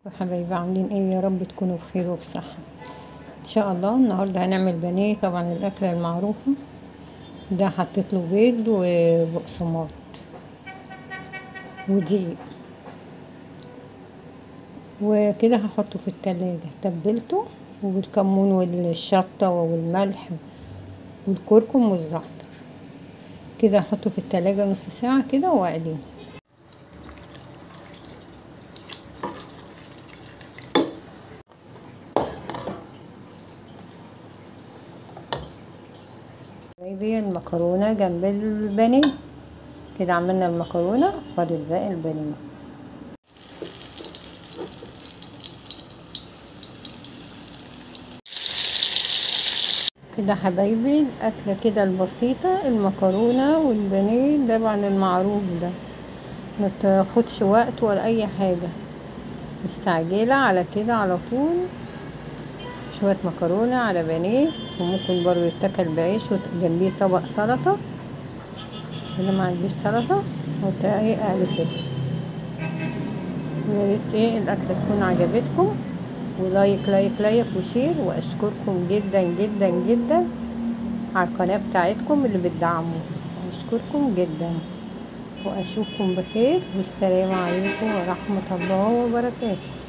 حبايبي عاملين ايه يا رب تكونوا بخير وبصحة ان شاء الله النهاردة هنعمل بانيه طبعا الاكلة المعروفة ده حطيت له بيض وبقسماط ودقيق وكده هحطه في التلاجة تبلته والكمون والشطة والملح والكركم والزعتر كده هحطه في التلاجة نص ساعة كده واقليه حبايبي المكرونة جنب البانيه كده عملنا المكرونة فاضل باقي البانيه كده حبايبي الأكلة كده البسيطة المكرونة والبانيه طبعا المعروف ده متاخدش وقت ولا أي حاجة مستعجلة على كده على طول شوية مكرونة على بانيه وممكن برضه يتاكل بعيش وجنبيه طبق سلطة بس انا معنديش سلطة قلت ايه اقلي كده ويا ريت ايه الاكلة تكون عجبتكم ولايك لايك لايك وشير واشكركم جدا جدا جدا على القناة بتاعتكم اللي بتدعموا اشكركم جدا واشوفكم بخير والسلام عليكم ورحمة الله وبركاته